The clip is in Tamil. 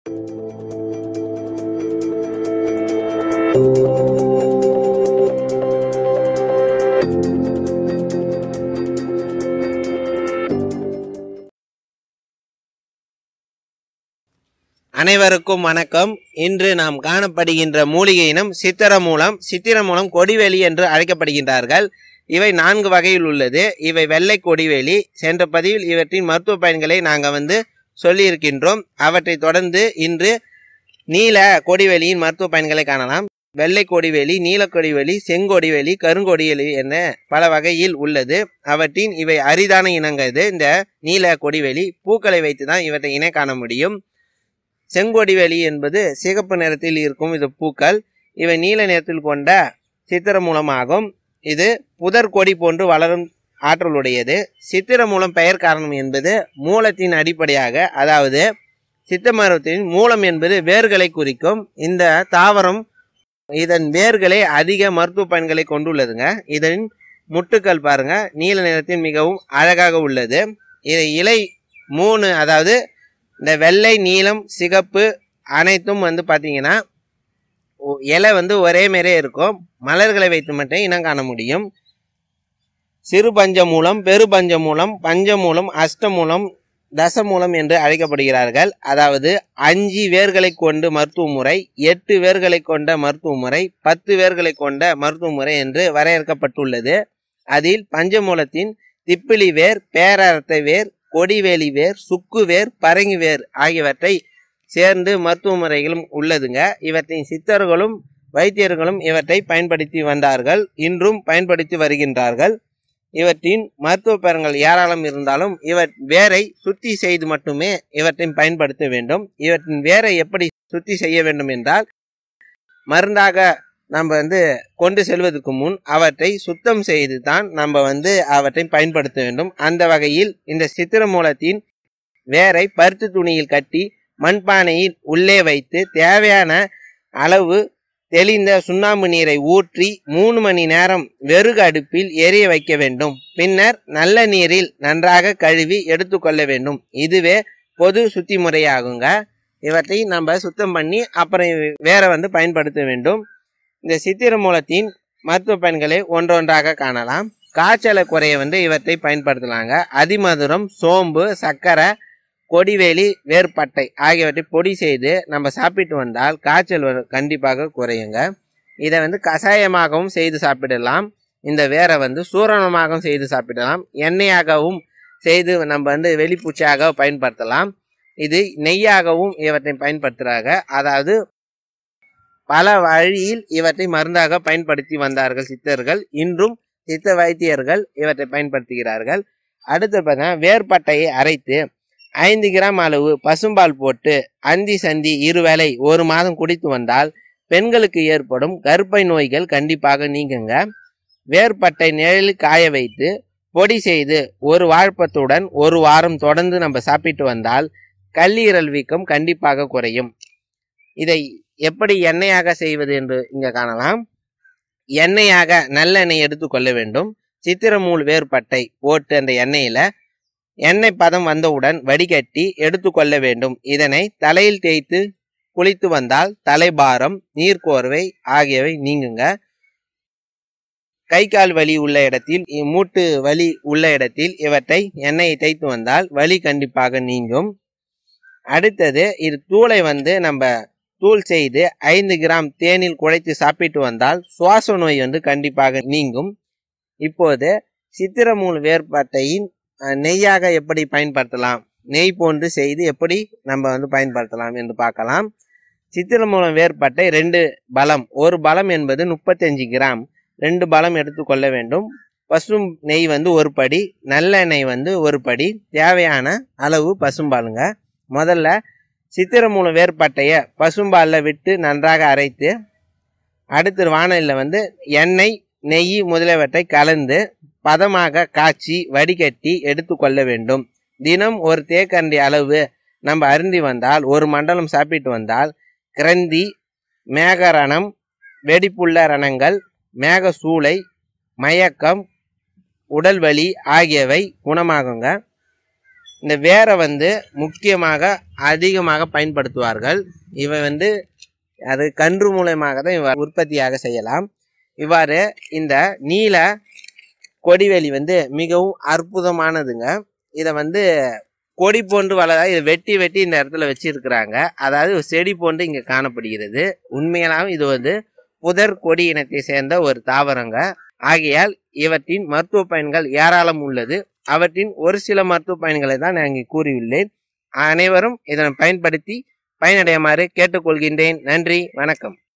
அனைவருக்கும் வணக்கம் இன்று நாம் காணப்படுகின்ற மூலிகை இனம் சித்திரமூலம் சித்திரமூலம் கொடிவேலி என்று அழைக்கப்படுகின்றார்கள் இவை நான்கு வகையில் உள்ளது இவை வெள்ளை கொடிவேலி சென்ற பதிவில் இவற்றின் மருத்துவ பயன்களை நாங்கள் வந்து சொல்லியிருக்கின்றோம் அவற்றை தொடர்ந்து இன்று நீல கொடிவேலியின் மருத்துவ பயன்களை காணலாம் வெள்ளை கொடிவேலி நீல கொடிவேலி செங்கொடிவேலி கருங்கொடிவேலி என பல வகையில் உள்ளது அவற்றின் இவை அரிதான இனங்கள் இது இந்த நீல கொடிவேலி பூக்களை வைத்து தான் இவற்றை இணை காண முடியும் செங்கொடிவேலி என்பது சிகப்பு நிறத்தில் இருக்கும் இது பூக்கள் இவை நீல நிறத்தில் கொண்ட சித்திர மூலமாகும் இது புதர் கொடி போன்று வளரும் ஆற்றலுடையது சித்திர மூலம் பெயர் காரணம் என்பது மூலத்தின் அடிப்படையாக அதாவது சித்த மரத்தின் மூலம் என்பது வேர்களை குறிக்கும் இந்த தாவரம் இதன் வேர்களே அதிக மருத்துவ பயன்களை கொண்டுள்ளதுங்க இதன் முட்டுக்கள் பாருங்க நீல நிறத்தில் மிகவும் அழகாக உள்ளது இது இலை மூணு அதாவது இந்த வெள்ளை நீலம் சிகப்பு அனைத்தும் வந்து பார்த்தீங்கன்னா ஒ- இலை வந்து ஒரே மாதிரியே இருக்கும் மலர்களை வைத்து மட்டும் இனம் காண முடியும் சிறு பஞ்சமூலம் பெரு பஞ்சமூலம் பஞ்சமூலம் அஷ்டமூலம் தசமூலம் என்று அழைக்கப்படுகிறார்கள் அதாவது அஞ்சு வேர்களை கொண்டு மருத்துவ முறை எட்டு வேர்களை கொண்ட மருத்துவ முறை பத்து வேர்களை கொண்ட மருத்துவ முறை என்று வரையறுக்கப்பட்டுள்ளது அதில் பஞ்சமூலத்தின் திப்பிலி வேர் பேரரத்தை வேர் கொடிவேலி வேர் சுக்கு வேர் பரங்கி வேர் ஆகியவற்றை சேர்ந்து மருத்துவ முறைகளும் உள்ளதுங்க இவற்றின் சித்தர்களும் வைத்தியர்களும் இவற்றை பயன்படுத்தி வந்தார்கள் இன்றும் பயன்படுத்தி வருகின்றார்கள் இவற்றின் மருத்துவ பயன்கள் ஏராளம் இருந்தாலும் இவர் வேரை சுத்தி செய்து மட்டுமே இவற்றை பயன்படுத்த வேண்டும் இவற்றின் வேரை எப்படி சுத்தி செய்ய வேண்டும் என்றால் மருந்தாக நம்ம வந்து கொண்டு செல்வதற்கு முன் அவற்றை சுத்தம் செய்து தான் நம்ம வந்து அவற்றை பயன்படுத்த வேண்டும் அந்த வகையில் இந்த சித்திர மூலத்தின் வேரை பருத்து துணியில் கட்டி மண்பானையில் உள்ளே வைத்து தேவையான அளவு தெளிந்த சுண்ணாம்பு நீரை ஊற்றி மூணு மணி நேரம் வெறுகு அடுப்பில் எரிய வைக்க வேண்டும் பின்னர் நல்ல நீரில் நன்றாக கழுவி எடுத்துக்கொள்ள வேண்டும் இதுவே பொது சுத்தி முறையாகுங்க இவற்றை நம்ம சுத்தம் பண்ணி அப்புறம் வேற வந்து பயன்படுத்த வேண்டும் இந்த சித்திர மூலத்தின் மருத்துவ பயன்களை ஒன்றொன்றாக காணலாம் காய்ச்சலை குறைய வந்து இவற்றை பயன்படுத்தலாங்க அதிமதுரம் சோம்பு சர்க்கரை கொடிவேலி வேர்பட்டை ஆகியவற்றை பொடி செய்து நம்ம சாப்பிட்டு வந்தால் காய்ச்சல் வரு- கண்டிப்பாக குறையுங்க இதை வந்து கஷாயமாகவும் செய்து சாப்பிடலாம் இந்த வேரை வந்து சூரணமாகவும் செய்து சாப்பிடலாம் எண்ணெயாகவும் செய்து நம்ம வந்து வெளிப்பூச்சியாக பயன்படுத்தலாம் இது நெய்யாகவும் இவற்றை பயன்படுத்துகிறாங்க அதாவது பல வழியில் இவற்றை மருந்தாக பயன்படுத்தி வந்தார்கள் சித்தர்கள் இன்றும் சித்த வைத்தியர்கள் இவற்றை பயன்படுத்துகிறார்கள் அடுத்து பார்த்தீங்கன்னா வேர்பட்டையை அரைத்து ஐந்து கிராம் அளவு பசும்பால் போட்டு அந்தி சந்தி இருவேளை ஒரு மாதம் குடித்து வந்தால் பெண்களுக்கு ஏற்படும் கர்ப்பை நோய்கள் கண்டிப்பாக நீங்குங்க வேர்பட்டை நிழலில் காய வைத்து பொடி செய்து ஒரு வாழைப்பத்துடன் ஒரு வாரம் தொடர்ந்து நம்ம சாப்பிட்டு வந்தால் கல்லீரல் வீக்கம் கண்டிப்பாக குறையும் இதை எப்படி எண்ணெயாக செய்வது என்று இங்கே காணலாம் எண்ணெயாக நல்லெண்ணெய் எடுத்துக்கொள்ள வேண்டும் சித்திரமூல் வேர்பட்டை போட்டு அந்த எண்ணெயில் எண்ணெய் பதம் வந்தவுடன் வடிகட்டி எடுத்துக்கொள்ள வேண்டும் இதனை தலையில் தேய்த்து குளித்து வந்தால் தலைபாரம் நீர்க்கோர்வை ஆகியவை நீங்குங்க கை கால் வலி உள்ள இடத்தில் இ- மூட்டு வலி உள்ள இடத்தில் இவற்றை எண்ணெயை தேய்த்து வந்தால் வலி கண்டிப்பாக நீங்கும் அடுத்தது இது தூளை வந்து நம்ம தூள் செய்து ஐந்து கிராம் தேனில் குழைத்து சாப்பிட்டு வந்தால் சுவாச நோய் வந்து கண்டிப்பாக நீங்கும் இப்போது சித்திரமூல் வேர்பட்டையின் அஹ், நெய்யாக எப்படி பயன்படுத்தலாம் நெய் போன்று செய்து எப்படி நம்ம வந்து பயன்படுத்தலாம் என்று பார்க்கலாம் சித்திரமூலம் வேர்பட்டை ரெண்டு பலம் ஒரு பலம் என்பது முப்பத்தஞ்சு கிராம் ரெண்டு பலம் எடுத்துக்கொள்ள வேண்டும் பசும் நெய் வந்து ஒரு படி நல்லெண்ணெய் வந்து ஒரு படி தேவையான அளவு பசும்பாலுங்க முதல்ல சித்திரமூலம் வேர்பட்டையை பசும்பாலில் விட்டு நன்றாக அரைத்து அடுத்து வானலில் வந்து எண்ணெய் நெய் முதலியவற்றை கலந்து பதமாக காய்ச்சி வடிகட்டி எடுத்துக்கொள்ள வேண்டும் தினம் ஒரு தேக்கரண்டி அளவு நம்ம அருந்தி வந்தால் ஒரு மண்டலம் சாப்பிட்டு வந்தால் கிரந்தி மேகரணம் வெடிப்புள்ள ரணங்கள் மேகசூளை மயக்கம் உடல் வலி ஆகியவை குணமாகுங்க இந்த வேரை வந்து முக்கியமாக அதிகமாக பயன்படுத்துவார்கள் இவை வந்து அது கன்று மூலயமாக தான் இவ உற்பத்தியாக செய்யலாம் இவ்வாறு இந்த நீல கொடிவேலி வந்து மிகவும் அற்புதமானதுங்க இதை வந்து கொடி போன்று வளர இதை வெட்டி வெட்டி இந்த இடத்துல வச்சிருக்கிறாங்க அதாவது ஒரு செடி போன்று இங்கே காணப்படுகிறது உண்மையிலாவும் இது வந்து புதர் கொடி இனத்தை சேர்ந்த ஒரு தாவரங்க ஆகையால் இவற்றின் மருத்துவ பயன்கள் ஏராளம் உள்ளது அவற்றின் ஒரு சில மருத்துவ பயன்களை தான் நான் இங்கே கூறியுள்ளேன் அனைவரும் இதனை பயன்படுத்தி பயனடையுமாறு கேட்டுக்கொள்கின்றேன் நன்றி வணக்கம்